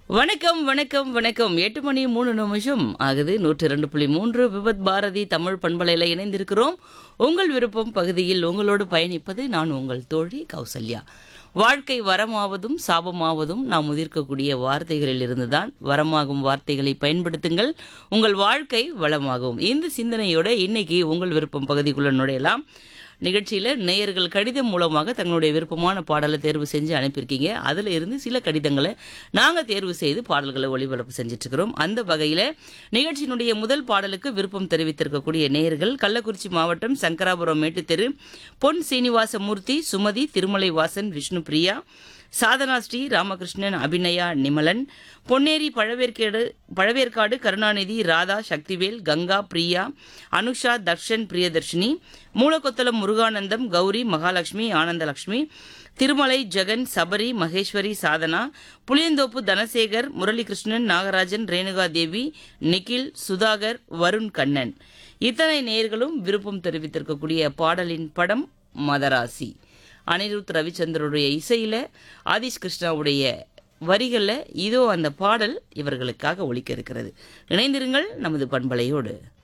வணக்கம் வணக்கம் வணக்கம் எட்டு மணி மூணு நிமிஷம் ஆகுது நூற்றி ரெண்டு புள்ளி மூன்று விபத் பாரதி தமிழ் பண்பலையில் இணைந்திருக்கிறோம் உங்கள் விருப்பம் பகுதியில் உங்களோடு பயணிப்பது நான் உங்கள் தோழி கௌசல்யா வாழ்க்கை வரமாவதும் சாபமாவதும் நாம் முதிர்க்கக்கூடிய வார்த்தைகளில் இருந்துதான் வரமாகும் வார்த்தைகளை பயன்படுத்துங்கள் உங்கள் வாழ்க்கை வளமாகும் இந்த சிந்தனையோட இன்னைக்கு உங்கள் விருப்பம் பகுதிக்குள்ள நுழையலாம் நிகழ்ச்சியில் நேயர்கள் கடிதம் மூலமாக தங்களுடைய விருப்பமான பாடலை தேர்வு செஞ்சு அனுப்பியிருக்கீங்க அதில் இருந்து சில கடிதங்களை நாங்கள் தேர்வு செய்து பாடல்களை ஒளிபரப்பு செஞ்சுட்டு இருக்கிறோம் அந்த வகையில் நிகழ்ச்சியினுடைய முதல் பாடலுக்கு விருப்பம் தெரிவித்திருக்கக்கூடிய நேயர்கள் கள்ளக்குறிச்சி மாவட்டம் சங்கராபுரம் மேட்டுத்தெரு பொன் சீனிவாசமூர்த்தி சுமதி திருமலை வாசன் விஷ்ணுபிரியா சாதனா ஸ்ரீ ராமகிருஷ்ணன் அபிநயா நிமலன் பொன்னேரி பழவேற்காடு பழவேற்காடு கருணாநிதி ராதா சக்திவேல் கங்கா பிரியா அனுஷா தர்ஷன் பிரியதர்ஷினி மூலக்கொத்தளம் முருகானந்தம் கௌரி மகாலட்சுமி ஆனந்தலட்சுமி திருமலை ஜெகன் சபரி மகேஸ்வரி சாதனா புளியந்தோப்பு தனசேகர் முரளிகிருஷ்ணன் நாகராஜன் ரேணுகா தேவி நிகில் சுதாகர் வருண் கண்ணன் இத்தனை நேயர்களும் விருப்பம் தெரிவித்திருக்கக்கூடிய பாடலின் படம் மதராசி அனிருத் ரவிச்சந்திரனுடைய இசையில ஆதிஷ் கிருஷ்ணாவுடைய வரிகளில் இதோ அந்த பாடல் இவர்களுக்காக ஒலிக்க இருக்கிறது இணைந்திருங்கள் நமது பண்பலையோடு